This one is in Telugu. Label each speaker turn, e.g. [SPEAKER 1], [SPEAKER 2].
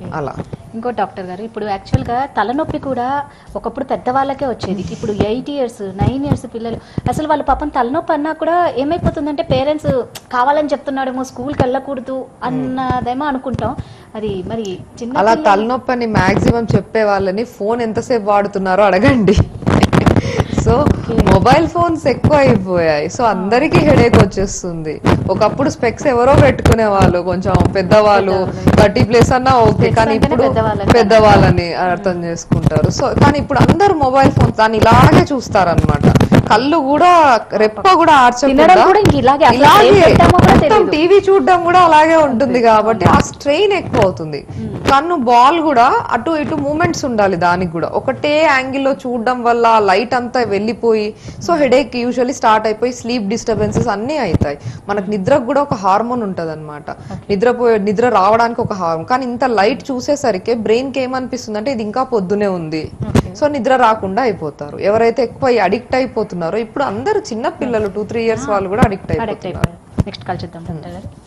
[SPEAKER 1] అలా
[SPEAKER 2] ఇంకో డాక్టర్ గారు ఇప్పుడు యాక్చువల్గా తలనొప్పి కూడా ఒకప్పుడు పెద్దవాళ్ళకే వచ్చేది ఇప్పుడు ఎయిట్ ఇయర్స్ నైన్ ఇయర్స్ పిల్లలు అసలు వాళ్ళ పాపం తలనొప్పి అన్నా కూడా ఏమైపోతుందంటే పేరెంట్స్ కావాలని చెప్తున్నాడేమో స్కూల్కి వెళ్ళకూడదు అన్నదేమో అనుకుంటాం అది మరి చిన్న
[SPEAKER 1] అలా
[SPEAKER 2] పిల్లలు-
[SPEAKER 1] తలనొప్పి అని మాక్సిమం చెప్పే వాళ్ళని ఫోన్ ఎంతసేపు వాడుతున్నారో అడగండి సో మొబైల్ ఫోన్స్ ఎక్కువ అయిపోయాయి సో అందరికీ హెడేక్ వచ్చేస్తుంది ఒకప్పుడు స్పెక్స్ ఎవరో పెట్టుకునే వాళ్ళు కొంచెం పెద్దవాళ్ళు థర్టీ ప్లేస్ అన్నా ఓకే
[SPEAKER 2] Specs
[SPEAKER 1] కానీ
[SPEAKER 2] అంటేనే
[SPEAKER 1] ఇప్పుడు
[SPEAKER 2] పెద్దవాళ్ళని
[SPEAKER 1] పెద్దవాళ్ళని అర్థం చేసుకుంటారు సో కానీ ఇప్పుడు అందరు మొబైల్ ఫోన్స్ దాన్ని ఇలాగే చూస్తారన్నమాట కళ్ళు కూడా రెప్ప కూడా
[SPEAKER 2] తినడం కూడా ఇంక ఇలాగే, అసలు ఏం పెట్టామో కూడా తెలీదు.
[SPEAKER 1] టీవీ చూడడం కూడా అలాగే ఉంటుంది కాబట్టి ఆ స్ట్రెయిన్ ఎక్కువ అవుతుంది కన్ను బాల్ కూడా అటు ఇటు మూమెంట్స్ ఉండాలి దానికి కూడా ఒకటే యాంగిల్ లో చూడడం వల్ల లైట్ అంతా వెళ్ళిపోయి సో హెడేక్ యూజువల్లీ స్టార్ట్ అయిపోయి స్లీప్ డిస్టర్బెన్సెస్ అన్నీ అవుతాయి మనకు నిద్రకు కూడా ఒక హార్మోన్ ఉంటది అనమాట నిద్రపోయే నిద్ర రావడానికి ఒక హార్మోన్ కానీ ఇంత లైట్ చూసేసరికి బ్రెయిన్ కి ఏమనిపిస్తుంది అంటే ఇది ఇంకా పొద్దునే ఉంది సో నిద్ర రాకుండా అయిపోతారు ఎవరైతే ఎక్కువ అడిక్ట్ అయిపోతున్నారో ఇప్పుడు అందరూ చిన్న పిల్లలు టూ త్రీ ఇయర్స్ వాళ్ళు కూడా అడిక్ట్
[SPEAKER 2] అడిక్ట్
[SPEAKER 1] అయిపోతున్నారు
[SPEAKER 2] అయిపోయారు నెక్స్ట్ కాల్ చూద్దాం డాక్టర్ గారు